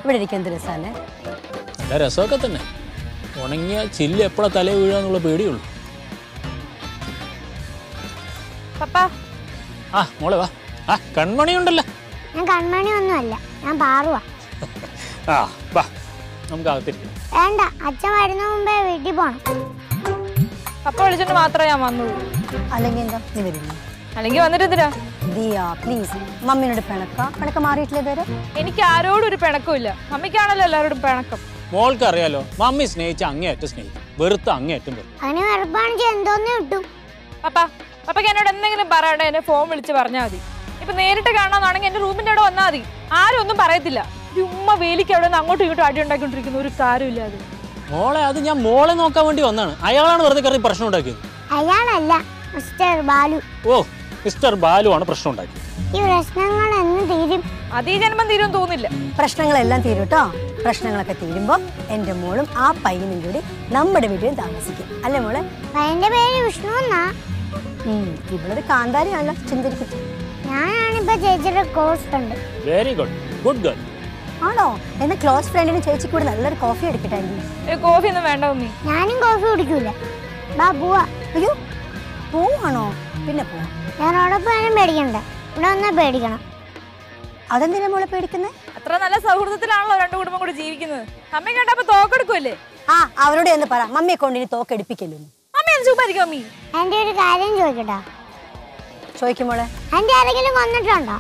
ഇവിടെ ഇരിക്കാൻ എന്ത് രസാല്ലേ നല്ല രസമൊക്കെ തന്നെ ഉണങ്ങിയ ചില്ല് എപ്പോഴാ തല വീഴാന്നുള്ള പേടിയുള്ളൂ പപ്പ ആ മോളെ വാ ആ കൺമണി ഉണ്ടല്ലോ ഞാൻ കൺമണി ഒന്നുമല്ല ഞാൻ പാറുവാ ആ വാ നമുക്ക് അകത്തിരിക്കാം വേണ്ട അച്ഛൻ വരുന്ന മുമ്പേ വീട്ടിൽ പോണം പപ്പ വിളിച്ചിട്ട് മാത്രമേ ഞാൻ വന്നുള്ളൂ അല്ലെങ്കിൽ എന്താ നീ വരില്ല അല്ലെങ്കിൽ വന്നിട്ട് എന്തിനാ ദിയ പ്ലീസ് മമ്മിനോട് പിണക്ക പിണക്ക മാറിയിട്ടില്ല ഇതുവരെ എനിക്ക് ആരോടും ഒരു പിണക്കമില്ല മമ്മിക്കാണല്ലോ എല്ലാവരോടും പിണക്കം മോൾക്ക് അറിയാലോ മമ്മി സ്നേഹിച്ച അങ്ങേയറ്റം സ്നേഹിക്കും വെറുത്ത അങ്ങേയറ്റം വെറും അതിന് വെറുപ്പാണെങ്കിൽ എന്തോന്ന് കിട്ടും പപ്പ പപ്പയ്ക്ക് എന്നോട് എന്തെങ്കിലും പറയണ്ടേ എന്നെ ഫോൺ വിളിച്ച് പറഞ്ഞാൽ മതി ഇപ്പൊ നേരിട്ട് കാണാന്നാണെങ്കിൽ എന്റെ റൂമിന്റെ അവിടെ വന്നാൽ മതി ആരും ഒന്നും പറയത്തില്ല ഒരു ഉമ്മ വേലിക്ക് അവിടെ നിന്ന് അങ്ങോട്ടും ഇങ്ങോട്ടും അടി ഉണ്ടാക്കിക്കൊണ്ടിരിക്കുന്ന ഒരു കാര്യമില്ലാതെ മോളെ അത് ഞാൻ മോളെ നോക്കാൻ വേണ്ടി വന്നാണ് അയാളാണ് വെറുതെ കയറി പ്രശ്നം ഉണ്ടാക്കിയത് അയാളല്ല മിസ്റ്റർ ബാലു ഓ മിസ്റ്റർ ബാലു ആണ് പ്രശ്നം ഉണ്ടാക്കിയത് ഈ പ്രശ്നങ്ങൾ എന്ന് തീരും അത് ഈ ജന്മം തീരും തോന്നില്ല പ്രശ്നങ്ങളെല്ലാം തീരും കേട്ടോ പ്രശ്നങ്ങളൊക്കെ തീരുമ്പോൾ എൻ്റെ മോളും ആ പയ്യനും കൂടി നമ്മുടെ വീട്ടിൽ താമസിക്കും അല്ലേ മോളെ പയ്യന്റെ പേര് വിഷ്ണു എന്നാ ഉം, ഇവളൊരു കാന്താരിയാണല്ലോ ചിന്തിരിക്കട്ടെ ഞാനാണിപ്പോ ചേച്ചിയുടെ കോഴ്സ് ഉണ്ട് വെരി ഗുഡ് ഗുഡ് ഗേൾ ആണോ എന്റെ ക്ലോസ് ഫ്രണ്ടിന് ചേച്ചി കൂടി നല്ലൊരു കോഫി എടുക്കട്ടെ ആന്റി ഒരു കോഫി ഒന്നും വേണ്ട മമ്മി ഞാനും കോഫി കുടിക്കൂല ബാ പോവാ അയ്യോ പോവാണോ പിന്നെ പോവാം ഞാൻ ഉടപ്പാനും പേടിക്കണ്ട ഇവിടെ വന്നാ പേടിക്കണം അതെന്തിനാ മോളെ പേടിക്കുന്നത് അത്ര നല്ല സൗഹൃദത്തിലാണല്ലോ രണ്ടു കുടുംബം കൂടി ജീവിക്കുന്നത് അമ്മ കേട്ടപ്പോ തോക്കെടുക്കുമല്ലേ ആ അവരോട് എന്ന് പറ മമ്മിയെ കൊണ്ട് ഇനി തോക്കെടുപ്പിക്കല്ലോ അമ്മ എന്ത് ചുമ്മായിരിക്കും അമ്മി എന്റെ ഒരു കാര്യം ചോദിക്കട്ടാ ചോദിക്കും മോളെ എന്റെ ആരെങ്കിലും കൊന്നിട്ടുണ്ടോ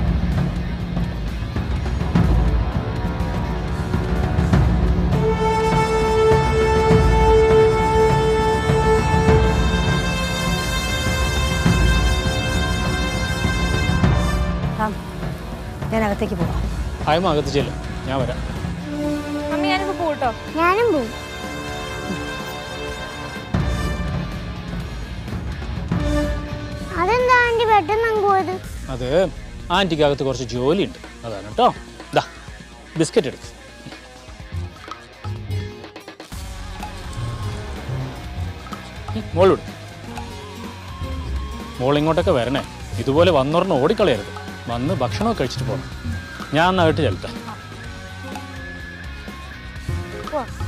ആ ഞാൻ അകത്തേക്ക് പോവാം അയമ അകത്ത് ചെല്ലും ഞാൻ വരാം അമ്മി ഞാനിപ്പോ പോട്ടോ ഞാനും പോവും അതെന്താ ആന്റി പെട്ടെന്ന് അങ്ങ് പോയത് അത് ആൻറ്റിക്ക് അകത്ത് കുറച്ച് ജോലിയുണ്ട് അതാണ് കേട്ടോ ഇതാ ബിസ്ക്കറ്റ് എടുക്കും മോളോട് മോൾ ഇങ്ങോട്ടൊക്കെ വരണേ ഇതുപോലെ വന്നോറിന് ഓടിക്കളയരുത് വന്ന് ഭക്ഷണമൊക്കെ കഴിച്ചിട്ട് പോകണം ഞാൻ എന്നാ വീട്ടിൽ ചെല്ലട്ടെ പോ